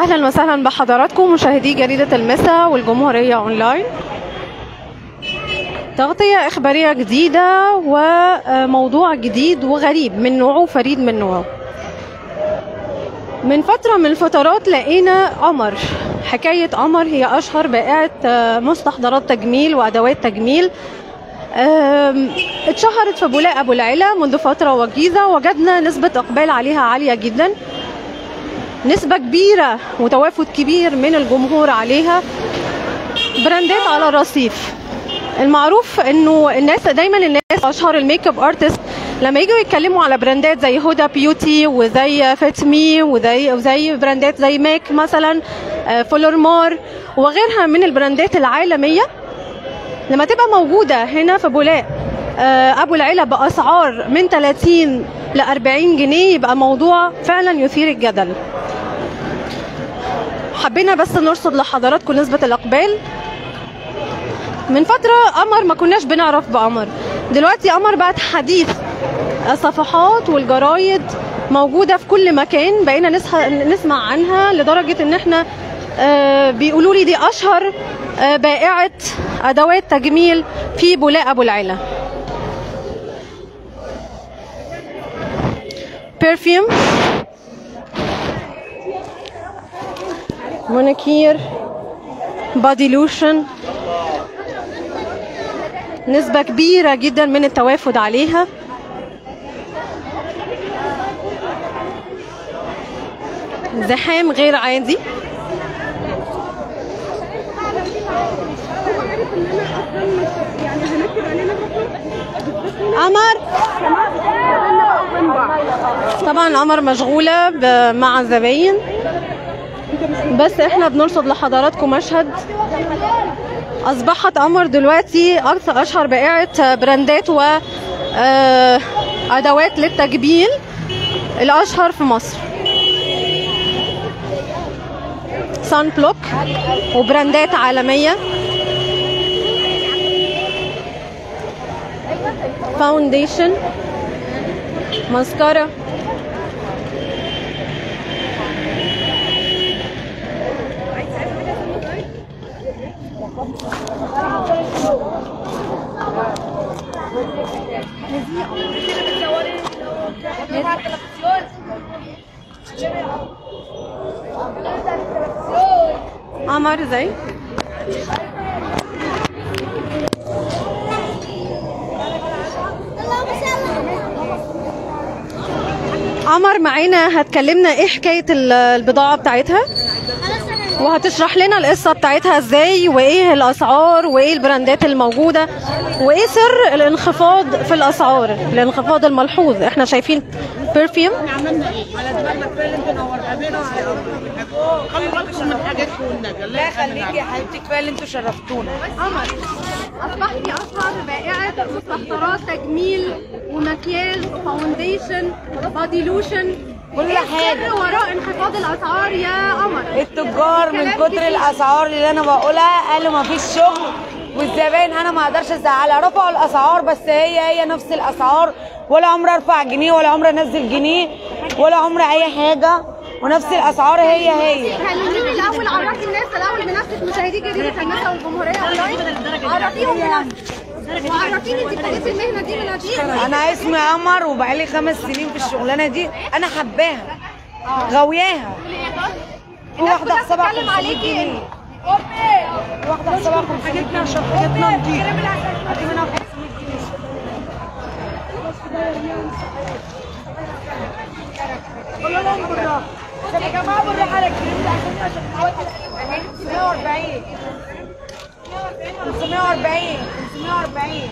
اهلا وسهلا بحضراتكم مشاهدي جريده المسا والجمهوريه اونلاين تغطيه اخباريه جديده وموضوع جديد وغريب من نوعه فريد من نوعه من فتره من الفترات لقينا قمر حكايه قمر هي اشهر بائعه مستحضرات تجميل وادوات تجميل أم، اتشهرت في بولاق ابو العلا منذ فتره وجيزه وجدنا نسبه اقبال عليها عاليه جدا نسبة كبيرة وتوافد كبير من الجمهور عليها براندات على الرصيف المعروف انه الناس دايما الناس اشهر الميك اب ارتست لما يجوا يتكلموا على براندات زي هدى بيوتي وزي فيت مي وزي وزي براندات زي ماك مثلا آه، فولورمار وغيرها من البراندات العالميه لما تبقى موجوده هنا في بولاق آه، ابو العلا باسعار من 30 ل 40 جنيه يبقى موضوع فعلا يثير الجدل حبينا بس نرصد لحضراتكم نسبة الإقبال من فترة قمر ما كناش بنعرف بقمر دلوقتي قمر بقت حديث الصفحات والجرايد موجودة في كل مكان بقينا نسح- نسمع عنها لدرجة ان احنا آه، بيقولوا لي دي اشهر آه، بائعة ادوات تجميل في بولاق ابو العلا برفيوم مونيكير بادي لوشن نسبة كبيرة جدا من التوافد عليها زحام غير عادي قمر طبعا قمر مشغولة ب- مع الزباين بس احنا بنرصد لحضراتكم مشهد اصبحت قمر دلوقتي اكثر اشهر بائعة براندات و آه، ادوات للتجميل الاشهر في مصر سان بلوك وبراندات عالمية فاونديشن ماسكارا قمر زي قمر معانا هتكلمنا ايه حكايه ال- البضاعه بتاعتها وهتشرح لنا القصه بتاعتها ازاي وايه الاسعار وايه البراندات الموجوده وايه سر الانخفاض في الاسعار الانخفاض الملحوظ احنا شايفين برفيوم خلي بالكم من حاجاتكم والنبي الله يخليكي يا حبيبتي كفايه اللي انتوا شرفتونا قمر اصبحتي اشهر بائعه مستحضرات تجميل ومكياج وفاونديشن بادي لوشن كل حاجة. وراء انخفاض الاسعار يا قمر التجار من كلام كتر كتير. الاسعار اللي انا بقولها قالوا ما فيش شغل والزباين انا ما اقدرش ازعلها رفعوا الاسعار بس هي هي نفس الاسعار ولا عمر ارفع جنيه ولا عمر انزل جنيه ولا عمر اي حاجه ونفس الاسعار هي هي كلميني الاول عرفي الناس الاول بنفسك مشاهدي جريده الناس والجمهوريه اونلاين عرفيهم بنفسك وعرفيني انت ابتديتي المهنه دي من قد ايه انا اسمي قمر وبقالي خمس سنين في الشغلانه دي انا حباها غاوياها في واحده حسابها بتتكلم 500 عليكي جنيه واحده حسابها 500 جنيه عشان حاجتنا نضيفه هاتي منها 500 جنيه قول لهم بالراحه يا جماعه بالراحه على الكريم ده عشان عشان 540 540 540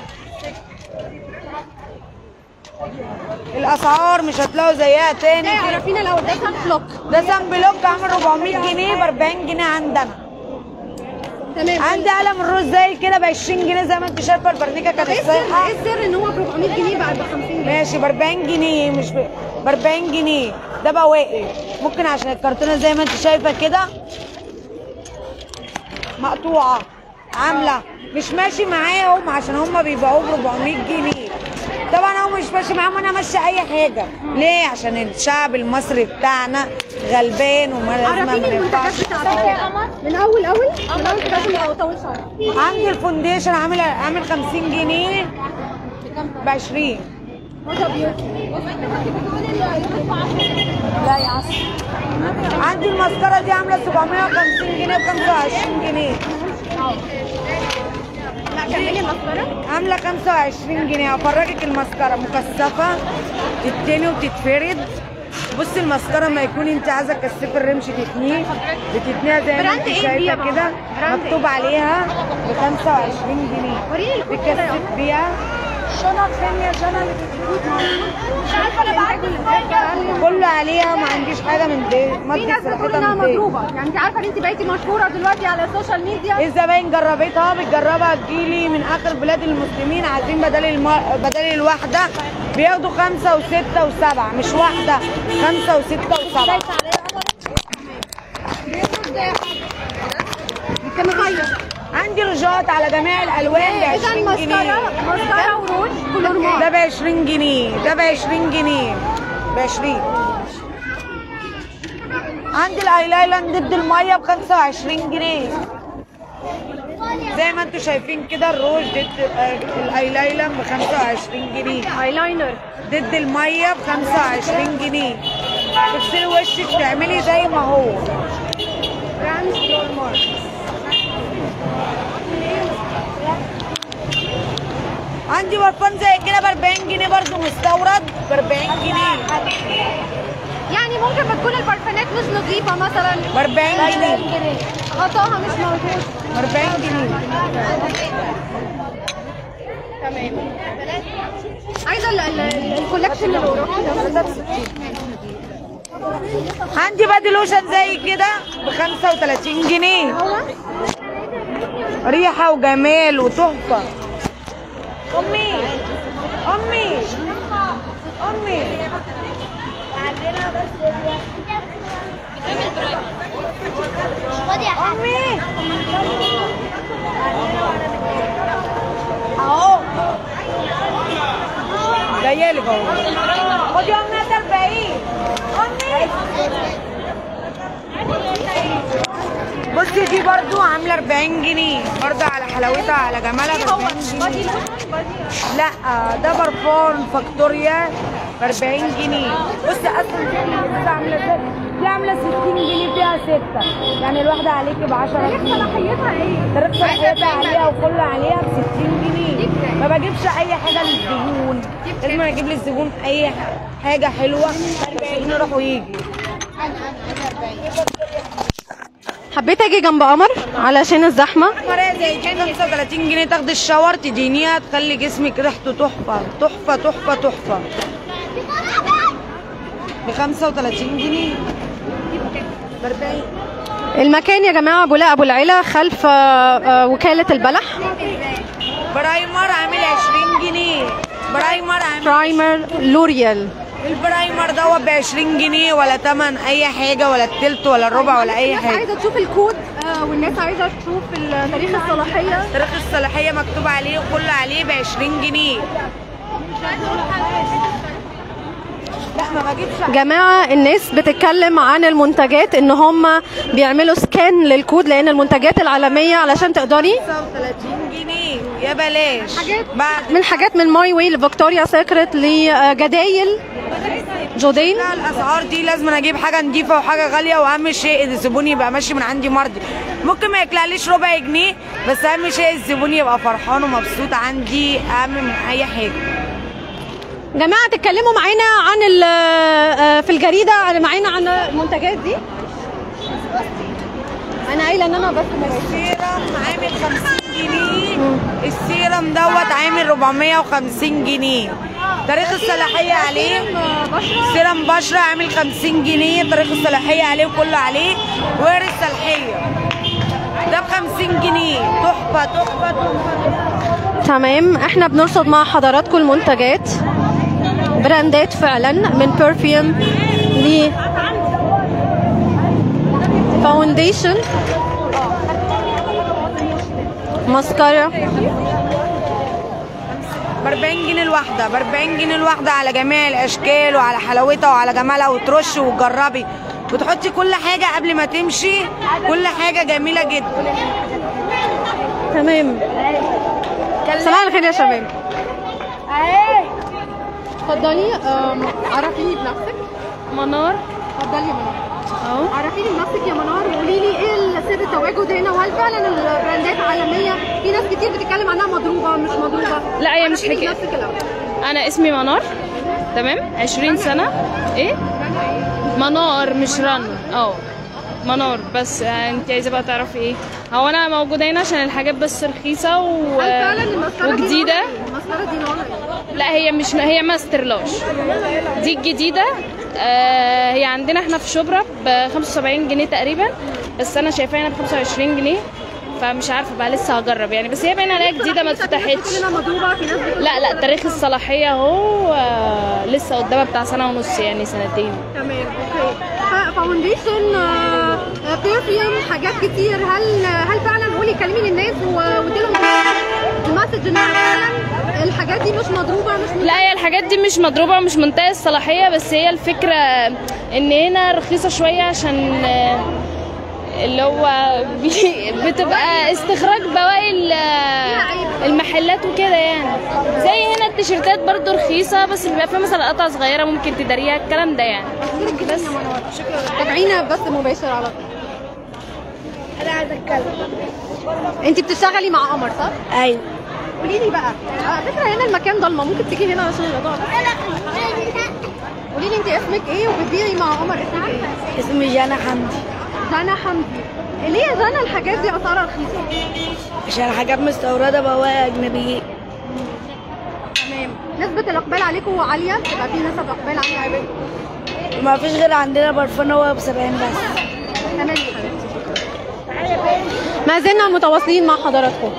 الاسعار مش هتلاقوا زيها تاني ايه عرفينا الاول ده سان بلوك ده سان بلوك عامل 400 جنيه ب 40 جنيه عندنا تمام عندي قلم الروز زي كده ب 20 جنيه زي ما انت شايفه البرنيكه كانت ايه السر سايحه ايه السر ان هو ب 400 جنيه بقى ب 50 جنيه ماشي ب 40 جنيه مش ب 40 جنيه ده بواقي ممكن عشان الكرتونه زي ما انت شايفه كده مقطوعه عامله مش ماشي معاهم عشان هم بيبيعوه ب 400 جنيه طبعا هو مش ماشي معاهم انا ماشيه اي حاجه ليه عشان الشعب المصري بتاعنا غلبان وما لازم ما عرفيني المنتجات ينفعش بتاعتك من اول اول من اول كده او طول شهر عندي الفونديشن عامل عامل 50 جنيه ب 20 هدى بيوتي لا يا عسل عندي المسكره دي عامله 750 جنيه ب 25 جنيه لا كملي مسكره عامله 25 جنيه افرجك المسكره مكثفه تتني وتتفرد بصي المسكره ما يكون انت عايزه تكثفي الرمش تتنيه بتتنيها زي ما براند انت ايه دي يا شايفه ماما؟ كده براند مكتوب عليها ب 25 جنيه وريني الكود كده يا بتكثف بيها شنط فين يا شنط مش عارفه انا بعد كله عليها ما عنديش حاجه من دي في مادة ناس بتقول صلاحيتها انها من دي. مضروبه يعني انت عارفه ان انت بقيتي مشهوره دلوقتي على السوشيال ميديا الزباين جربتها بتجربها تجيلي من اخر بلاد المسلمين عايزين بدل الم... بدل الواحده بياخدوا خمسه وسته وسبعه مش واحده خمسه وسته وسبعه كان غير عندي رجات على جميع الالوان ب اذا 20 جنيه مسكره مسكره وروج كله ده رماد ب 20 جنيه ده ب 20 جنيه ب 20 عندي الايلايلاند ضد الميه ب 25 جنيه زي ما انتم شايفين كده الروج ضد آه، الايلايلاند ب 25 جنيه ايلاينر ضد الميه ب 25 جنيه تغسلي وشك تعملي زي ما هو براند نورمال عندي برفان زي كده ب 40 جنيه برضه مستورد ب 40 جنيه يعني ممكن بتكون البرفانات مش نظيفه مثلا ب 40 جنيه غطاها مش موجود ب 40 جنيه تمام عايزه ال- ال- الكولكشن اللي وراكي عندي بادي لوشن زي كده ب 35 جنيه هو ريحه وجمال وتحفه امي امي امي امي اهو جايه لك اهو خدي امي 40 امي بصي دي برضو عامله 40 جنيه برضو على حلاوتها على جمالها ب 40 جنيه لا ده برفان فاكتوريا ب 40 جنيه بصي اصلا دي لسه عامله ازاي دي عامله 60 جنيه فيها سته يعني الواحده عليكي ب 10 جنيه صلاحيتها ايه؟ تاريخ صلاحيتها عليها وكله عليها ب 60 جنيه ما بجيبش اي حاجه للزبون لازم اجيب للزبون اي حاجه حلوه عشان يروح ويجي حبيت اجي جنب قمر علشان الزحمه مرة زي كده 35 جنيه تاخدي الشاور تدينيها تخلي جسمك ريحته تحفة تحفة تحفة تحفة ب 35 جنيه ب 40 المكان يا جماعه بولاق ابو العلا خلف آه، آه، وكاله البلح برايمر عامل 20 جنيه برايمر عامل برايمر لوريال البرايمر دوت ب 20 جنيه ولا تمن اي حاجة ولا التلت ولا الربع ولا اي الناس حاجة عايزه تشوف الكود آه، والناس عايزه تشوف ال- تاريخ الصلاحيه تاريخ الصلاحية مكتوب عليه وكله عليه ب 20 جنيه لا ما بجيبش جماعة الناس بتتكلم عن المنتجات ان هم بيعملوا سكان للكود لان المنتجات العالمية علشان تقدري 35 جنيه يا بلاش حاجات بعد من حاجات من ماي واي لفيكتوريا سيكريت لجدايل جودين لا الاسعار دي لازم اجيب حاجه نضيفه وحاجه غاليه واهم شيء الزبون يبقى ماشي من عندي مرضي ممكن ما يكلعليش ربع جنيه بس اهم شيء الزبون يبقى فرحان ومبسوط عندي اهم من اي حاجه جماعة تتكلموا معانا عن ال- آه، في الجريدة عن- معانا عن المنتجات دي انا قايلة ان انا بس السيرم عامل 50 جنيه السيرم دوت عامل 450 جنيه تاريخ الصلاحيه عليه بشرة سيرم بشرة عامل 50 جنيه تاريخ الصلاحية عليه وكله عليه وغير الصلاحية ده ب 50 جنيه تحفة تحفة تحفة تمام احنا بنرصد مع حضراتكم المنتجات براندات فعلا من برفيوم ل فاونديشن ماسكارا ب 40 جنيه الواحده ب 40 جنيه الواحده على جميع الاشكال وعلى حلاوتها وعلى جمالها وترش وتجربي وتحطي كل حاجه قبل ما تمشي كل حاجه جميله جدا تمام صباح الخير يا شباب اتفضلي أم، عرفيني بنفسك منار اتفضلي يا منار اهو عرفيني بنفسك يا منار وقولي لي ايه سر التواجد هنا وهل فعلا البراندات عالميه في ناس كتير بتتكلم عنها مضروبه مش مضروبه لا، هي مش عرفيني حكاية. بنفسك الأول. انا اسمي منار تمام 20 سنه ايه منار مش رن اه منار بس آه، انت عايزه بقى تعرفي ايه هو انا موجوده هنا عشان الحاجات بس رخيصه و... هل فعلا المسكره دي وجديده نوعها إيه؟ المسكره دي نوعها ايه؟ لا هي مش هي ماستر لاش دي الجديده آه هي عندنا احنا في شبرا ب 75 جنيه تقريبا بس انا شايفاها هنا ب 25 جنيه فمش عارفه بقى لسه هجرب يعني بس هي باين عليها جديده ما في ناس بتقول اتفتحتش انها مضروبه في ناس بتقول لا لا تاريخ الصلاحيه اهو آه، لسه قدامها بتاع سنه ونص يعني سنتين تمام اوكي ف- فاونديشن آه، آه، برفيوم حاجات كتير هل هل فعلا قولي كلمي للناس و- واديلهم المسج ان فعلا الحاجات دي مش مضروبه مش لا هي الحاجات دي مش مضروبه ومش منتهيه الصلاحيه بس هي الفكره ان هنا رخيصه شويه عشان آه، اللي هو بي- بتبقى استخراج بواقي ال- المحلات وكده يعني زي هنا التيشيرتات برضو رخيصه بس بيبقى فيها مثلا قطع صغيره ممكن تداريها الكلام ده يعني بس تابعينا بس مباشر على طول انا عايزه اتكلم انت بتشتغلي مع قمر صح؟ ايوه قولي لي بقى على فكره هنا المكان ضلمه ممكن تيجي هنا عشان الاضاءه قولي لي انت اسمك ايه وبتبيعي مع قمر اسمك ايه؟ اسمي جانا حمدي جانا حمدي ليه يا جانا الحاجات دي اسعارها رخيصه؟ عشان حاجات مستورده بواقي اجنبيين تمام نسبة الإقبال عليكم عالية تبقى في نسب إقبال عالية عليكم ما فيش غير عندنا برفان هو ب 70 بس تمام يا حبيبتي ما زلنا متواصلين مع حضراتكم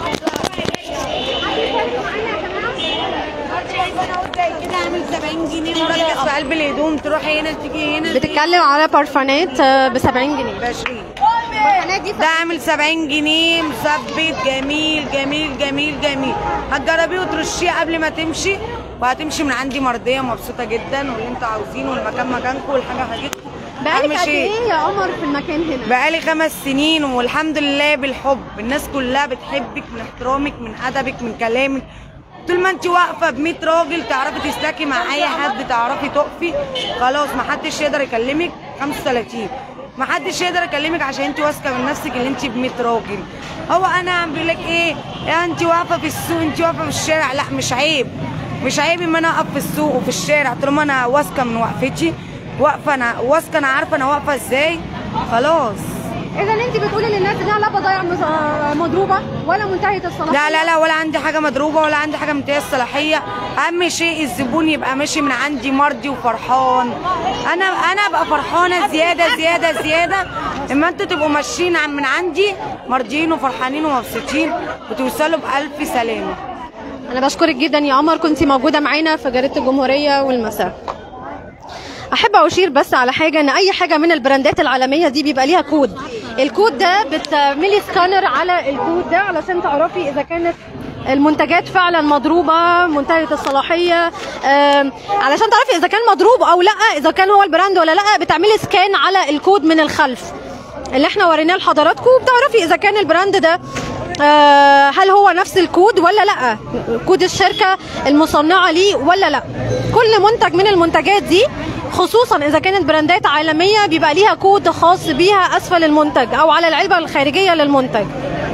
كده عامل 70 جنيه مركز في قلب الهدوم تروحي هنا تيجي هنا بتتكلم على بارفانات ب 70 جنيه ب 20 البارفانات دي ده عامل 70 جنيه مثبت جميل جميل جميل جميل هتجربيه وترشيه قبل ما تمشي وهتمشي من عندي مرضيه مبسوطه جدا واللي انتوا عاوزينه والمكان مكانكم والحاجه حاجتكم بقالك أهم قد شيء. إيه يا قمر في المكان هنا؟ بقالي خمس سنين والحمد لله بالحب الناس كلها بتحبك من احترامك من ادبك من كلامك طول ما انت واقفه ب 100 راجل تعرفي تسلكي مع اي حد تعرفي تقفي خلاص ما حدش يقدر يكلمك 35 ما حدش يقدر يكلمك عشان انت واثقه من نفسك اللي انت ب 100 راجل هو انا بيقول لك ايه يا انت واقفه في السوق انت واقفه في الشارع لا مش عيب مش عيب ان انا اقف في السوق وفي الشارع طالما انا واثقه من وقفتي واقفه انا واثقه انا عارفه انا واقفه ازاي خلاص إذا أنت بتقولي للناس إنها لا بضايع مز- مضروبة ولا منتهية الصلاحية لا لا لا ولا عندي حاجه مضروبه ولا عندي حاجه منتهيه الصلاحيه اهم شيء الزبون يبقى ماشي من عندي مرضي وفرحان انا انا ابقى فرحانه زياده زياده زياده اما انتوا تبقوا ماشيين عن- من عندي مرضيين وفرحانين ومبسوطين وتوصلوا بالف سلامه أنا بشكرك جدا يا قمر كنت موجودة معانا في جريدة الجمهورية والمساء احب اشير بس على حاجه ان اي حاجه من البراندات العالميه دي بيبقى ليها كود الكود ده بتعملي سكانر على الكود ده علشان تعرفي اذا كانت المنتجات فعلا مضروبه منتهيه الصلاحيه آم، علشان تعرفي اذا كان مضروب او لا اذا كان هو البراند ولا لا بتعملي سكان على الكود من الخلف اللي احنا وريناه لحضراتكم وبتعرفي اذا كان البراند ده آه، هل هو نفس الكود ولا لا كود الشركه المصنعه ليه ولا لا كل منتج من المنتجات دي خصوصا اذا كانت براندات عالميه بيبقى ليها كود خاص بيها اسفل المنتج او على العلبه الخارجيه للمنتج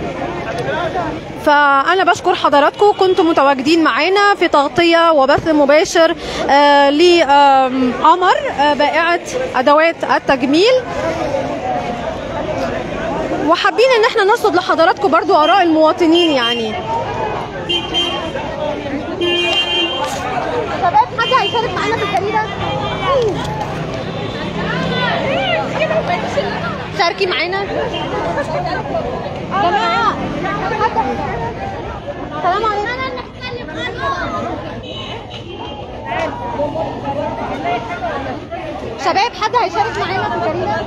فانا بشكر حضراتكم كنتم متواجدين معانا في تغطيه وبث مباشر آه لقمر آه بائعه ادوات التجميل وحابين ان احنا نرصد لحضراتكم برضو اراء المواطنين يعني شباب حد هيشارك معانا في الجريده شاركي معانا جماعه حد السلام عليكم شباب حد هيشارك معانا في الجريده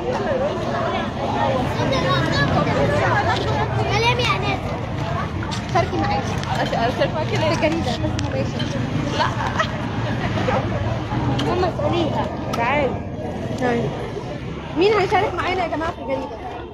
كلام يا ناس تشاركي معانا اشارك معاك في الجريده بس مباشر لا هم مسؤوليها تعالي طيب مين هيشارك معانا يا جماعه في الجريده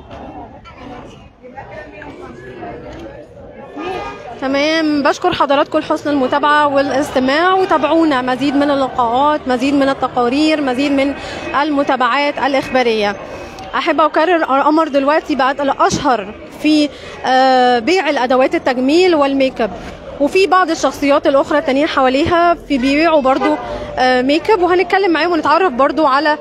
تمام بشكر حضراتكم لحسن المتابعة والاستماع وتابعونا مزيد من اللقاءات مزيد من التقارير مزيد من المتابعات الإخبارية أحب أكرر قمر دلوقتي بقت الأشهر في آه، بيع الأدوات التجميل والميك اب وفي بعض الشخصيات الأخرى التانيين حواليها في بيبيعوا برضو آه، ميك اب وهنتكلم معاهم ونتعرف برضو على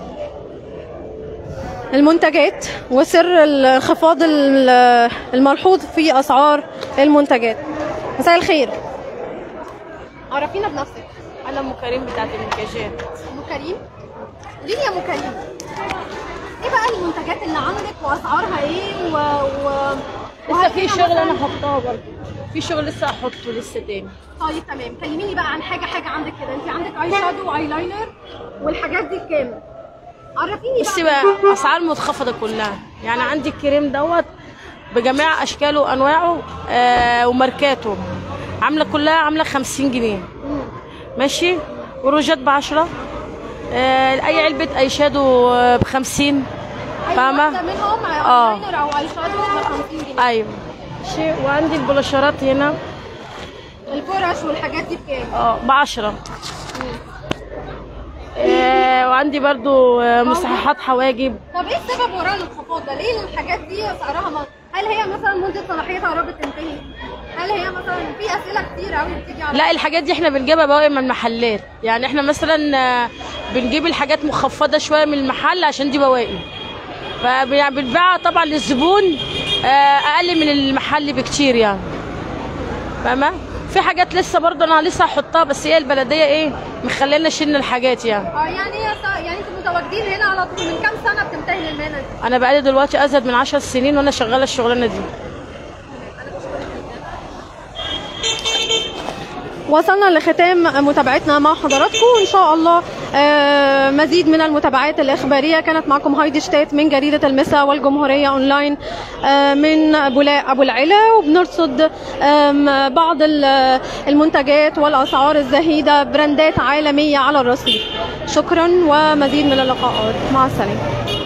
المنتجات وسر الانخفاض ال- الملحوظ في اسعار المنتجات مساء الخير عرفينا بنفسك انا ام كريم بتاعت المكياجات ام كريم قولي لي يا ام كريم ايه بقى المنتجات اللي عندك واسعارها ايه و, و... لسه في وهل شغل مثلاً- انا حطاه برضه في شغل لسه هحطه لسه تاني طيب تمام كلميني بقى عن حاجه حاجه عندك كده انت عندك اي شادو واي لاينر والحاجات دي بكام عرفيني بصي بقى بقى اسعار منخفضه كلها يعني عندي الكريم دوت بجميع اشكاله وانواعه آه وماركاته عامله كلها عامله 50 جنيه ماشي وروجات ب 10 آه اي علبه اي شادو ب 50 أي فاهمة؟ واحدة منهم اي آه. لاينر او اي شادو ب 50 جنيه ايوه ماشي وعندي البلاشرات هنا الفرش والحاجات دي بكام اه ب 10 آه وعندي برضو آه مصححات حواجب طب ايه السبب وراء الانخفاض ده؟ ليه الحاجات دي اسعارها ما هل هي مثلا مده صلاحيتها قربت تنتهي؟ هل هي مثلا في اسئله كتير قوي بتيجي على لا الحاجات دي احنا بنجيبها بواقي من المحلات يعني احنا مثلا آه، بنجيب الحاجات مخفضه شويه من المحل عشان دي بواقي فبنبيعها طبعا للزبون آه، اقل من المحل بكتير يعني فاهمه في حاجات لسه برضه انا لسه هحطها بس هي البلديه ايه مخلينا شلنا الحاجات يعني اه يعني هي ص- يعني انتوا متواجدين هنا على طول من كام سنه بتمتهن المهنه دي؟ انا بقالي دلوقتي ازيد من 10 سنين وانا شغاله الشغلانه دي وصلنا لختام متابعتنا مع حضراتكم وان شاء الله آه، مزيد من المتابعات الاخباريه كانت معكم هايدي شتات من جريده المساء والجمهوريه اونلاين آه، من بولاق ابو العلا وبنرصد آم، بعض ال- المنتجات والاسعار الزهيده براندات عالميه على الرصيف شكرا ومزيد من اللقاءات مع السلامه